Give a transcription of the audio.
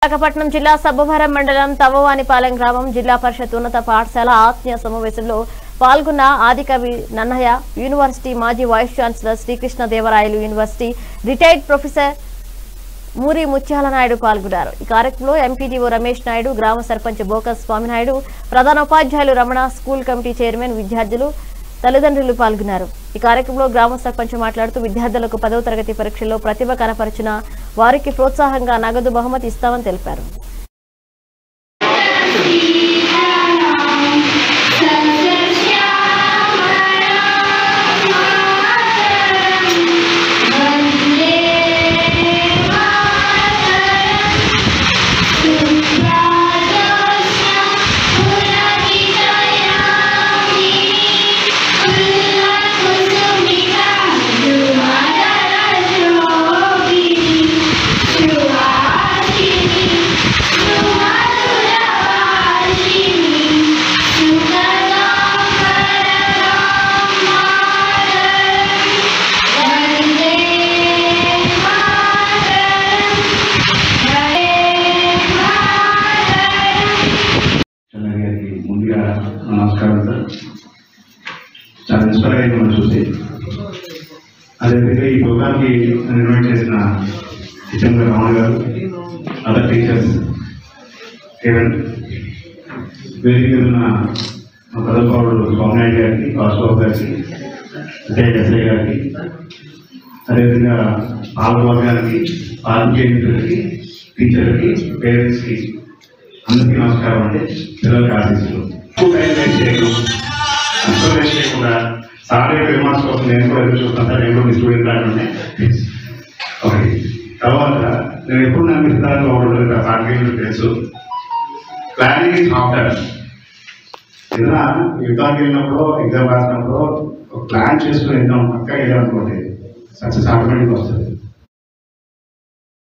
విశాఖపట్నం జిల్లా సబ్బవరం మండలం తవ్వవానిపాలెం గ్రామం జిల్లా పరిషత్ ఉన్నత పాఠశాల ఆత్మీయ సమావేశంలో పాల్గొన్న ఆదికవి నన్నయ్య యూనివర్సిటీ మాజీ vice chancellor Srikrishnadevarayalu university retired professor Muri Mutyala Naidu పాల్గొన్నారు ఈ కార్యక్రమంలో ఎంపీడీఓ రమేష్ నాయుడు గ్రామ సర్పంచ్ బోకస్ స్వామినాయుడు ప్రధాన ఉపాధ్యాయులు రమణ స్కూల్ కమిటీ చైర్మన్ విద్యార్థులు తల్లిదండ్రులు పాల్గొన్నారు ఈ కార్యక్రమంలో గ్రామ సర్పంచ్ మాట్లాడుతూ విద్యార్థులకు పదవ తరగతి పరీక్షల్లో ప్రతిభ కనపరిచిన వారికి ప్రోత్సాహంగా నగదు బహుమతి ఇస్తామని తెలిపారు చంద్ర గారికి ముందుగా నమస్కారం సార్ చాలా ఇన్స్పైర్ అయింది మనం చూసి అదేవిధంగా ఈ ప్రోగ్రామ్కి నన్ను ఇన్వైట్ చేసిన కిషన్ గారు రావణ గారు అదర్ టీచర్స్ కిరణ్ వేదిక మీద ఉన్న మా పదపాడు స్వామినాయుడు గారికి వాసుబాబు గారికి విజయ్ ఎస్ఐ గారికి అదేవిధంగా పాల్గొన గారికి పాల్గొనేకి టీచర్కి పేరెంట్స్కి అందరికీ నమస్కారం అండి పిల్లలకి ఆశీస్సులు ఎక్కువ టైం వేస్ట్ చేయడం అసలు వేస్ట్ చేయకుండా సార్ యొక్క రిమార్క్స్ కోసం నేను కూడా ఎదురు చూస్తాను సార్ నేను కూడా మీ స్టూడెంట్ లాంటి ఒకటి తర్వాత నేను ఎప్పుడు నా మిత్రాలు ఉండదు సార్కి తెలుసు ప్లానింగ్ ఇస్ ఆఫ్టర్ ఏదైనా యుద్ధానికి వెళ్ళినప్పుడు ఎగ్జామ్ రాసినప్పుడు ఒక ప్లాన్ చేసుకుని వెళ్దాం పక్క వెళ్ళాం అనుకోండి సక్సెస్ ఆటోమేటిక్ వస్తుంది